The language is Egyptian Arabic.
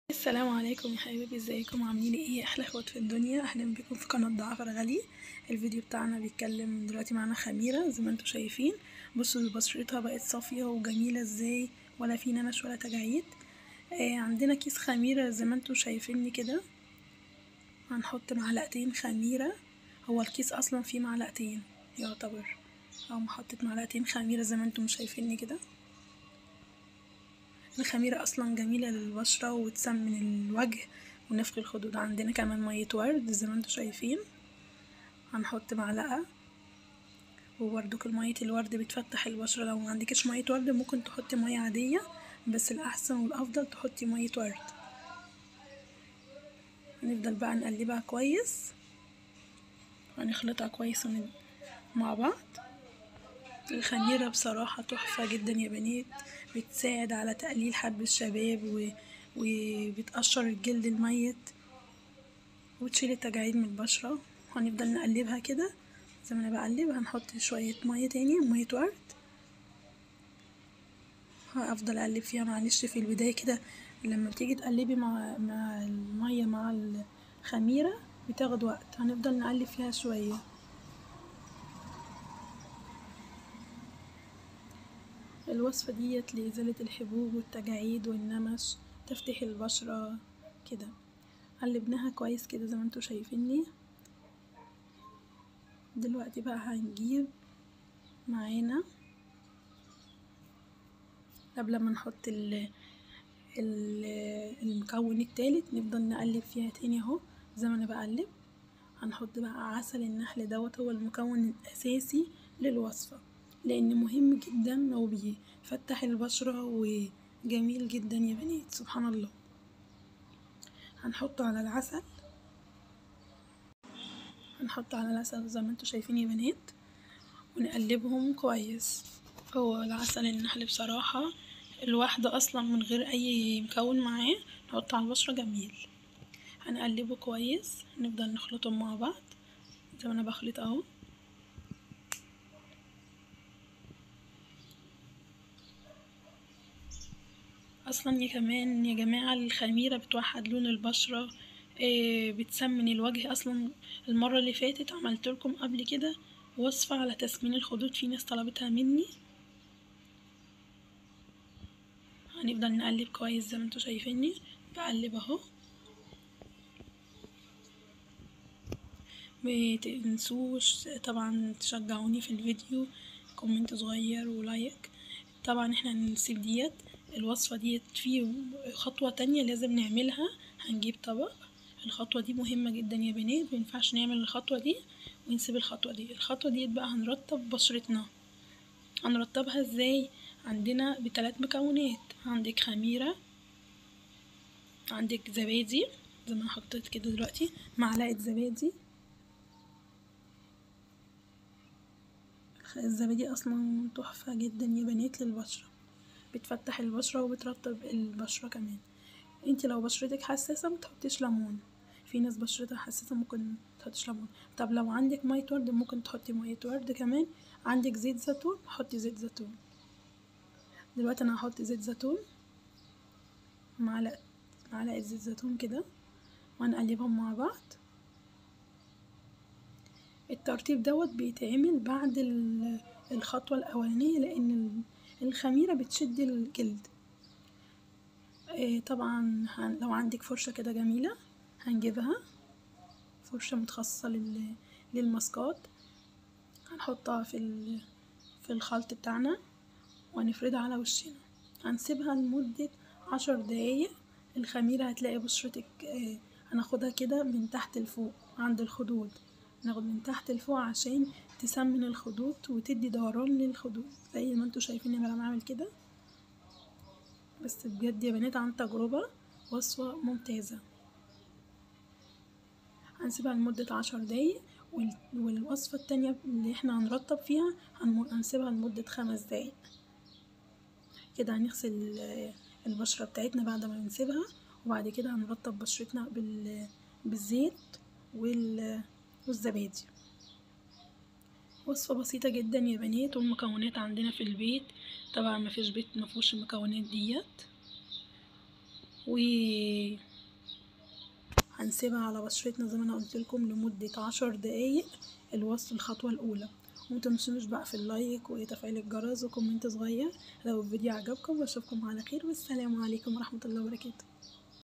السلام عليكم يا حبايبي ازيكم عاملين ايه احلى اخوات في الدنيا اهلا بكم في قناه ضعفر غالي الفيديو بتاعنا بيتكلم دلوقتي معانا خميره زي ما انتم شايفين بصوا بشرتها بقت صافيه وجميله ازاي ولا في نمش ولا تجاعيد آه عندنا كيس خميره زي ما انتم شايفيني كده هنحط معلقتين خميره هو الكيس اصلا فيه معلقتين يعتبر او حطيت معلقتين خميره زي ما انتم شايفيني كده الخميرة أصلا جميلة للبشرة وتسمن الوجه ونفخ الخدود عندنا كمان مية ورد زي ما انتم شايفين هنحط معلقة وبرضك مية الورد بتفتح البشرة لو معندكش مية ورد ممكن تحطي مية عادية بس الأحسن والأفضل تحطي مية ورد هنفضل بقى نقلبها كويس هنخلطها كويس مع بعض الخميرة بصراحة تحفة جدا يا بنات بتساعد على تقليل حب الشباب و... وبتقشر الجلد الميت وتشيل التجاعيد من البشرة هنفضل نقلبها كده زي ما انا بقلب هنحط شوية مية تاني مية ورد هفضل اقلب فيها معلش في البداية كده لما بتيجي تقلبي مع مع المية مع الخميرة بتاخد وقت هنفضل نقلب فيها شوية الوصفة ديت لإزالة الحبوب والتجاعيد والنمش تفتح البشرة كده قلبناها كويس كده زي ما انتوا شايفيني دلوقتي بقى هنجيب معانا قبل ما نحط ال المكون التالت نفضل نقلب فيها تاني اهو زي ما انا بقلب هنحط بقى عسل النحل دوت هو المكون الاساسي للوصفه لان مهم جدا وبيفتح البشرة وجميل جدا يا بنات سبحان الله هنحطه على العسل هنحطه على العسل زي ما انتوا شايفين يا بنات ونقلبهم كويس هو العسل النحل بصراحة الواحدة اصلا من غير اي مكون معاه نحطه على البشرة جميل هنقلبه كويس نفضل نخلطهم مع بعض زي ما انا بخلط اهو اصلا يا كمان يا جماعه الخميره بتوحد لون البشره إيه بتسمن الوجه اصلا المره اللي فاتت عملت لكم قبل كده وصفه على تسمين الخدود في ناس طلبتها مني هنفضل نقلب كويس زي ما انتوا شايفيني بقلب اهو متنسوش طبعا تشجعوني في الفيديو كومنت صغير ولايك طبعا احنا هنسيب ديت الوصفة ديت في خطوة تانية لازم نعملها هنجيب طبق الخطوة دي مهمة جدا يا بنات مينفعش نعمل الخطوة دي ونسيب الخطوة دي الخطوة ديت بقى هنرطب بشرتنا هنرطبها ازاي عندنا بثلاث مكونات عندك خميرة عندك زبادي زي ما حطيت كده دلوقتي معلقة زبادي الزبادي اصلا تحفة جدا يا بنات للبشرة بتفتح البشرة وبترطب البشرة كمان انت لو بشرتك حساسة متحطيش ليمون في ناس بشرتها حساسة ممكن متحطيش ليمون طب لو عندك مية ورد ممكن تحطي مية ورد كمان عندك زيت زيتون حطي زيت زيتون دلوقتي انا هحط زيت زيتون معلقة معلقة زيت زيتون كده وهنقلبهم مع بعض الترطيب دوت بيتعمل بعد الخطوة الأولانية لأن الخميرة بتشد الجلد طبعا لو عندك فرشة كده جميلة هنجيبها فرشة متخصصة للماسكات هنحطها في في الخلط بتاعنا وهنفردها على وشنا هنسيبها لمدة عشر دقايق الخميرة هتلاقي بشرتك هناخدها كده من تحت لفوق عند الخدود ناخد من تحت لفوق عشان تسمن الخدود وتدي دوران للخدود زي ما انتوا شايفين انا بعمل كده بس بجد يا بنات عن تجربة وصفة ممتازة هنسيبها لمدة عشر دقايق والوصفة التانية اللي احنا هنرطب فيها هنسيبها لمدة خمس دقايق كده هنغسل البشرة بتاعتنا بعد ما بنسيبها وبعد كده هنرطب بشرتنا بالزيت والزبادي وصفة بسيطة جدا يا بنات والمكونات عندنا في البيت طبعا مفيش بيت مفهوش المكونات ديت و هنسيبها على بشرتنا زي ما انا قلت لكم لمدة عشر دقايق الوصف الخطوة الأولى ومتنسوش بقى في اللايك وتفعيل الجرس وكومنت صغير لو الفيديو عجبكم واشوفكم على خير والسلام عليكم ورحمة الله وبركاته